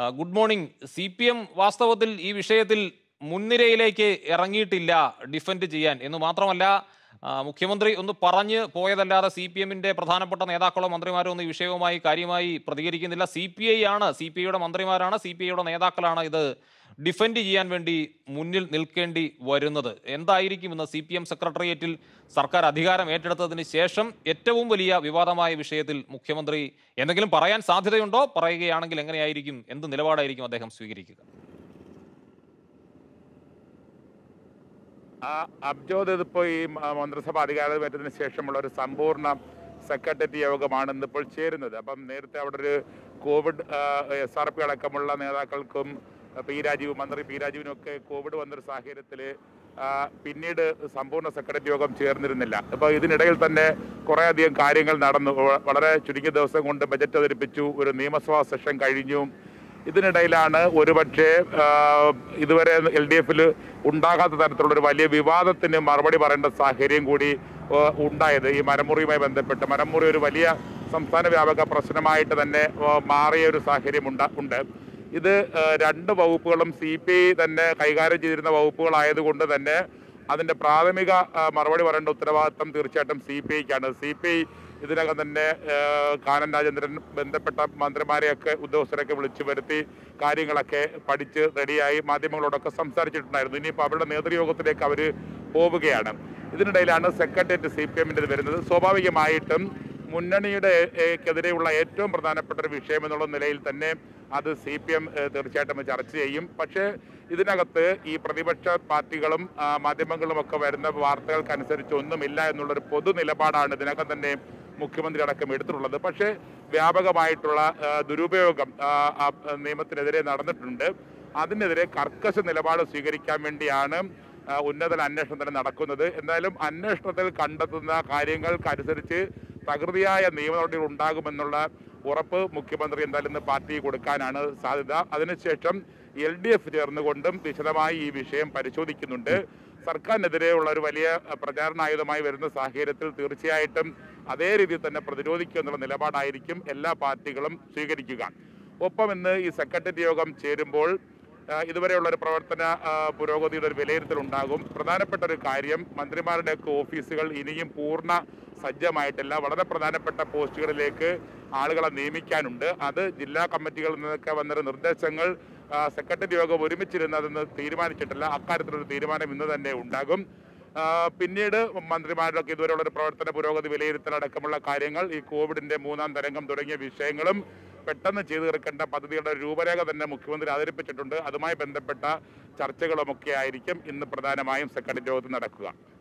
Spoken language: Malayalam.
ആ, good morning C P M വാസ്തവത്തിൽ ഈ വിഷയത്തിൽ മുൻനിരയിലേക്ക് ഇറങ്ങിയിട്ടില്ല ഡിഫെൻഡ് ചെയ്യാൻ എന്ന് മാത്രമല്ല ആ, മുഖ്യമന്ത്രി ഒന്ന് പറഞ്ഞ് പോയതല്ലാതെ സി പി എമ്മിന്റെ പ്രധാനപ്പെട്ട നേതാക്കളോ മന്ത്രിമാരോ ഒന്നും ഈ വിഷയവുമായി കാര്യമായി പ്രതികരിക്കുന്നില്ല സി പി ഐ ആണ് സി പി ഐയുടെ മന്ത്രിമാരാണ് സി പി ഐയുടെ നേതാക്കളാണ് ഇത് ഡിഫെൻഡ് ചെയ്യാൻ വേണ്ടി മുന്നിൽ നിൽക്കേണ്ടി വരുന്നത് എന്തായിരിക്കും ഇന്ന് സി പി എം സെക്രട്ടേറിയറ്റിൽ സർക്കാർ അധികാരം ഏറ്റെടുത്തതിന് ശേഷം ഏറ്റവും വലിയ വിവാദമായ വിഷയത്തിൽ മുഖ്യമന്ത്രി എന്തെങ്കിലും പറയാൻ സാധ്യതയുണ്ടോ പറയുകയാണെങ്കിൽ എങ്ങനെയായിരിക്കും എന്ത് നിലപാടായിരിക്കും അദ്ദേഹം സ്വീകരിക്കുക ആ അബ്ജോദ് ഇതിപ്പോ ഈ മ- മന്ത്രിസഭ അധികാരമേറ്റതിന് ശേഷമുള്ള ഒരു സമ്പൂർണ്ണ സെക്രട്ടറി യോഗമാണ് ഇന്നിപ്പോൾ ചേരുന്നത് അപ്പം നേരത്തെ അവിടെ ഒരു കോവിഡ് എസ് ആർ പി അടക്കമുള്ള നേതാക്കൾക്കും ആ, പി രാജീവ് മന്ത്രി പി രാജീവിനും ഒക്കെ കോവിഡ് വന്നൊരു സാഹചര്യത്തിൽ പിന്നീട് സമ്പൂർണ്ണ സെക്രട്ടറി യോഗം ചേർന്നിരുന്നില്ല അപ്പോൾ ഇതിനിടയിൽ തന്നെ കുറേ അധികം കാര്യങ്ങൾ നടന്നു വ- വളരെ ചുരുങ്ങിയ ദിവസം കൊണ്ട് ബജറ്റ് അവതരിപ്പിച്ചു ഒരു നിയമസഭാ സെഷൻ കഴിഞ്ഞു ഇതിനിടയിലാണ് ഒരുപക്ഷെ ആ, ഇതുവരെ എൽ ഡി എഫിൽ ഉണ്ടാകാത്ത തരത്തിലുള്ള ഒരു വലിയ വിവാദത്തിന് മറുപടി പറയേണ്ട സാഹചര്യം കൂടി ആ, ഉണ്ടായത് ഈ മരമുറിയുമായി ബന്ധപ്പെട്ട് മരമുറി ഒരു വലിയ സംസ്ഥാന വ്യാപക പ്രശ്നമായിട്ട് തന്നെ ആ, മാറിയ ഒരു സാഹചര്യം ഉണ്ട് ഉണ്ട് ഇത് ആ, രണ്ട് വകുപ്പുകളും സി പി ഐ തന്നെ കൈകാര്യം ചെയ്തിരുന്ന വകുപ്പുകളായതുകൊണ്ട് തന്നെ അതിന്റെ പ്രാഥമിക ആ, മറുപടി പറയേണ്ട ഉത്തരവാദിത്തം തീർച്ചയായിട്ടും സി പി ഐക്കാണ് സി പി ഐ ഇതിനകം തന്നെ ആ, കാനൻ രാജേന്ദ്രൻ ബന്ധപ്പെട്ട മന്ത്രിമാരെയൊക്കെ ഉദ്യോഗസ്ഥരൊക്കെ വിളിച്ചു വരുത്തി കാര്യങ്ങളൊക്കെ പഠിച്ച് റെഡിയായി മാധ്യമങ്ങളോടൊക്കെ സംസാരിച്ചിട്ടുണ്ടായിരുന്നു ഇനിയിപ്പോൾ അവരുടെ നേതൃയോഗത്തിലേക്ക് അവർ പോവുകയാണ് ഇതിനിടയിലാണ് സെക്രട്ടേറിയറ്റ് സി പി എമ്മിൻ്റെ വരുന്നത് സ്വാഭാവികമായിട്ടും മുന്നണിയുടെ ഏ- എതിരെയുള്ള ഏറ്റവും പ്രധാനപ്പെട്ട ഒരു വിഷയം എന്നുള്ള നിലയിൽ തന്നെ അത് സി പി എം തീർച്ചയായിട്ടും ചർച്ച ചെയ്യും പക്ഷേ ഇതിനകത്ത് ഈ പ്രതിപക്ഷ പാർട്ടികളും ആ, മാധ്യമങ്ങളും ഒക്കെ വരുന്ന വാർത്തകൾക്കനുസരിച്ച് ഒന്നുമില്ല എന്നുള്ളൊരു പൊതു നിലപാടാണ് ഇതിനകം തന്നെ മുഖ്യമന്ത്രി അടക്കം എടുത്തിട്ടുള്ളത് പക്ഷേ വ്യാപകമായിട്ടുള്ള ആ, ദുരുപയോഗം ആ, ആ, നിയമത്തിനെതിരെ നടന്നിട്ടുണ്ട് അതിനെതിരെ കർക്കശ നിലപാട് സ്വീകരിക്കാൻ വേണ്ടിയാണ് ആ, ഉന്നതതല അന്വേഷണം തന്നെ നടക്കുന്നത് എന്തായാലും അന്വേഷണത്തിൽ കണ്ടെത്തുന്ന കാര്യങ്ങൾക്കനുസരിച്ച് തകൃതിയായ നിയമ നടപടികൾ ഉണ്ടാകുമെന്നുള്ള ഉറപ്പ് മുഖ്യമന്ത്രി എന്തായാലും ഇന്ന് പാർട്ടി കൊടുക്കാനാണ് സാധ്യത അതിനുശേഷം എൽ ഡി എഫ് ചേർന്നുകൊണ്ടും വിശദമായി ഈ വിഷയം പരിശോധിക്കുന്നുണ്ട് സർക്കാരിനെതിരെയുള്ള ഒരു വലിയ അഹ്, പ്രചാരണായുധമായി വരുന്ന സാഹചര്യത്തിൽ തീർച്ചയായിട്ടും അതേ രീതിയിൽ തന്നെ പ്രതിരോധിക്കുക എന്നുള്ള നിലപാടായിരിക്കും എല്ലാ പാർട്ടികളും സ്വീകരിക്കുക ഒപ്പം ഇന്ന് ഈ സെക്രട്ടറി യോഗം ചേരുമ്പോൾ ആ, ഇതുവരെയുള്ള ഒരു പ്രവർത്തന ആ, പുരോഗതിയുടെ ഒരു വിലയിരുത്തൽ ഉണ്ടാകും പ്രധാനപ്പെട്ട ഒരു കാര്യം മന്ത്രിമാരുടെയൊക്കെ ഓഫീസുകൾ ഇനിയും പൂർണ്ണ സജ്ജമായിട്ടില്ല വളരെ പ്രധാനപ്പെട്ട പോസ്റ്റുകളിലേക്ക് ആളുകളെ നിയമിക്കാനുണ്ട് അത് ജില്ലാ കമ്മിറ്റികളിൽ നിന്നൊക്കെ വന്നൊരു നിർദ്ദേശങ്ങൾ ആ, സെക്രട്ടറി യോഗം ഒരുമിച്ചിരുന്ന് അതൊന്ന് തീരുമാനിച്ചിട്ടില്ല അക്കാര്യത്തിലൊരു തീരുമാനം ഇന്ന് തന്നെ ഉണ്ടാകും ആ, പിന്നീട് മന്ത്രിമാരുടെയൊക്കെ ഇതുവരെയുള്ള ഒരു പ്രവർത്തന പുരോഗതി വിലയിരുത്തൽ അടക്കമുള്ള കാര്യങ്ങൾ ഈ കോവിഡിന്റെ മൂന്നാം തരംഗം തുടങ്ങിയ വിഷയങ്ങളും പെട്ടെന്ന് ചെയ്തു തീർക്കേണ്ട പദ്ധതികളുടെ രൂപരേഖ തന്നെ മുഖ്യമന്ത്രി അവതരിപ്പിച്ചിട്ടുണ്ട് അതുമായി ബന്ധപ്പെട്ട ചർച്ചകളുമൊക്കെ ആയിരിക്കും ഇന്ന് പ്രധാനമായും സെക്രട്ടറി യോഗത്തിൽ നടക്കുക